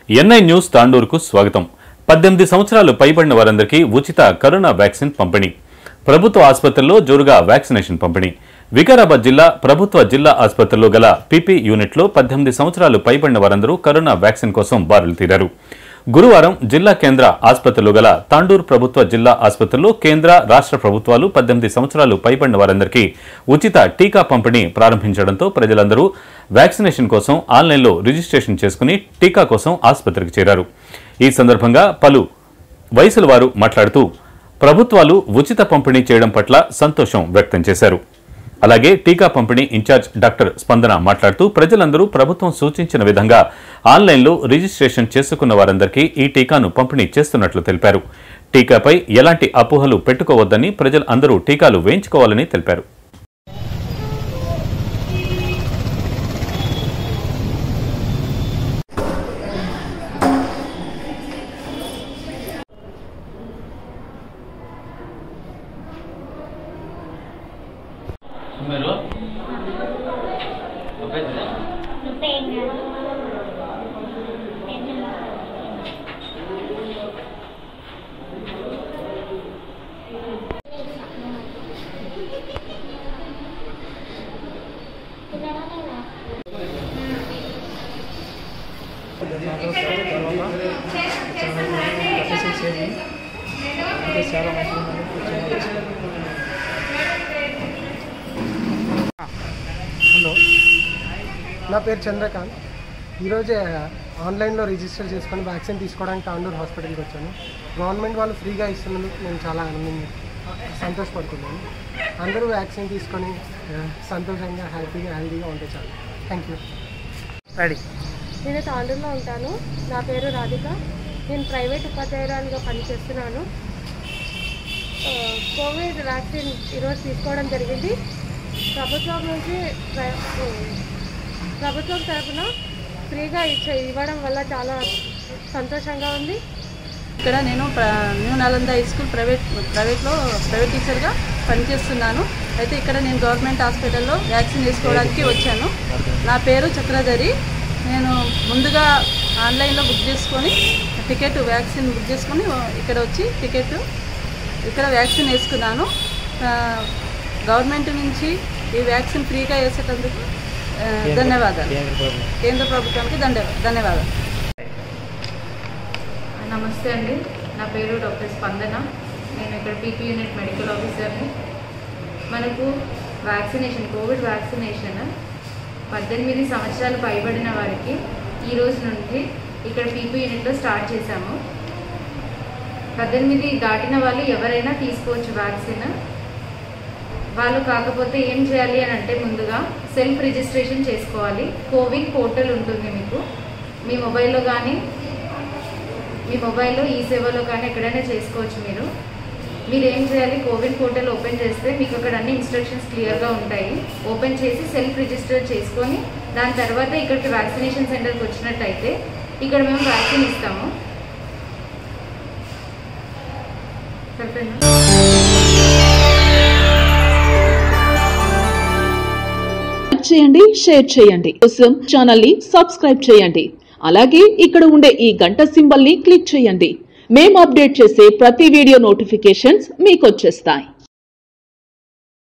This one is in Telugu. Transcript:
ఎన్ఐ న్యూస్ తాండూరుకు స్వాగతం పద్దెనిమిది సంవత్సరాలు పైబడిన వారందరికీ ఉచిత కరోనా వ్యాక్సిన్ పంపిణీ ప్రభుత్వ ఆసుపత్రుల్లో జోరుగా వ్యాక్సినేషన్ పంపిణీ వికారాబాద్ జిల్లా ప్రభుత్వ జిల్లా ఆసుపత్రిలో గల పీపీ యూనిట్లో పద్దెనిమిది సంవత్సరాలు పైబడిన వారందరూ కరోనా వ్యాక్సిన్ కోసం బారులు తీరారు గురువారం జిల్లా కేంద్ర ఆసుపత్రిలో గల తాండూరు ప్రభుత్వ జిల్లా ఆసుపత్రిలో కేంద్ర రాష్ట్ర ప్రభుత్వాలు పద్దెనిమిది సంవత్సరాలు పైబడిన వారందరికీ ఉచిత టీకా పంపిణీ ప్రారంభించడంతో ప్రజలందరూ వ్యాక్సినేషన్ కోసం ఆన్లైన్లో రిజిస్ట్రేషన్ చేసుకుని టీకా కోసం ఆసుపత్రికి చేరారు ఈ సందర్భంగా పలు వయసుల వారు మాట్లాడుతూ ప్రభుత్వాలు ఉచిత పంపిణీ చేయడం పట్ల సంతోషం వ్యక్తం చేశారు అలాగే టీకా పంపిణీ ఇన్ఛార్జ్ డాక్టర్ స్పందన మాట్లాడుతూ ప్రజలందరూ ప్రభుత్వం సూచించిన విధంగా ఆన్లైన్లో రిజిస్ట్రేషన్ చేసుకున్న వారందరికీ ఈ టీకాను పంపిణీ చేస్తున్నట్లు తెలిపారు టీకాపై ఎలాంటి అపోహలు పెట్టుకోవద్దని ప్రజలు అందరూ టీకాలు వేయించుకోవాలని తెలిపారు Número? Apa itu? Pengen. Pengen. చాలా మంచిగా హలో నా పేరు చంద్రకాంత్ ఈరోజే ఆన్లైన్లో రిజిస్టర్ చేసుకొని వ్యాక్సిన్ తీసుకోవడానికి తాండూరు హాస్పిటల్కి వచ్చాను గవర్నమెంట్ వాళ్ళు ఫ్రీగా ఇస్తున్నందుకు నేను చాలా ఆనందం సంతోషపడుతున్నాను అందరూ వ్యాక్సిన్ తీసుకొని ఆ, సంతోషంగా హ్యాపీగా హెల్తీగా ఉంటే చాలు థ్యాంక్ యూ రెడీ నేను తాండూరులో ఉంటాను నా పేరు రాధిక నేను ప్రైవేట్ ఉపాధ్యాయురాలుగా పనిచేస్తున్నాను ఆ, కోవిడ్ వ్యాక్సిన్ ఈరోజు తీసుకోవడం జరిగింది ప్రభుత్వం నుంచి ప్ర- ప్రభుత్వం తరఫున ఫ్రీగా ఇచ్చే ఇవ్వడం వల్ల చాలా సంతోషంగా ఉంది ఇక్కడ నేను ప్ర- new Nalanda high school private ప్రైవేట్లో ప్రైవేట్ టీచర్గా పనిచేస్తున్నాను అయితే ఇక్కడ నేను గవర్నమెంట్ హాస్పిటల్లో వ్యాక్సిన్ వేసుకోవడానికి వచ్చాను నా పేరు చక్రధరి నేను ముందుగా ఆన్లైన్లో బుక్ చేసుకొని టికెట్ వ్యాక్సిన్ బుక్ చేసుకొని ఇక్కడ వచ్చి టికెట్ ఇక్కడ వ్యాక్సిన్ వేసుకున్నాను ఆ, గవర్నమెంట్ నుంచి ఈ వ్యాక్సిన్ ఫ్రీగా వేసేటందుకు ఆ, ధన్యవాదాలు కేంద్ర ప్రభుత్వానికి ధన్య ధన్యవాదాలు నమస్తే అండి నా పేరు డాక్టర్ స్పందన నేను ఇక్కడ పీపీ యూనిట్ మెడికల్ ఆఫీసర్ని మనకు వ్యాక్సినేషన్ కోవిడ్ వ్యాక్సినేషన్ పద్దెనిమిది సంవత్సరాలు పైబడిన వారికి ఈ రోజు నుండి ఇక్కడ పీపీ యూనిట్లో స్టార్ట్ చేశాము పద్దెనిమిది దాటిన వాళ్ళు ఎవరైనా తీసుకోవచ్చు వ్యాక్సిన్ వాళ్ళు కాకపోతే ఏం చేయాలి అని అంటే ముందుగా సెల్ఫ్ రిజిస్ట్రేషన్ చేసుకోవాలి కోవిన్ పోర్టల్ ఉంటుంది మీకు మీ మొబైల్లో కానీ మీ మొబైల్లో ఈ సేవలో కానీ ఎక్కడైనా చేసుకోవచ్చు మీరు మీరు ఏం చేయాలి కోవిన్ పోర్టల్ ఓపెన్ చేస్తే మీకు అక్కడ అన్ని ఇన్స్ట్రక్షన్స్ క్లియర్గా ఉంటాయి ఓపెన్ చేసి సెల్ఫ్ రిజిస్టర్ చేసుకొని దాని తర్వాత ఇక్కడికి వ్యాక్సినేషన్ సెంటర్కి వచ్చినట్టయితే ఇక్కడ మేము వ్యాక్సిన్ ఇస్తాము సరిపోయిందా లైక్ చేయండి షేర్ చేయండి కోసం ఛానల్ ని సబ్స్క్రైబ్ చేయండి అలాగే ఇక్కడ ఉండే ఈ గంట సింబల్ ని క్లిక్ చేయండి మేము అప్డేట్ చేసే ప్రతి వీడియో నోటిఫికేషన్స్ మీకు వచ్చేస్తాయి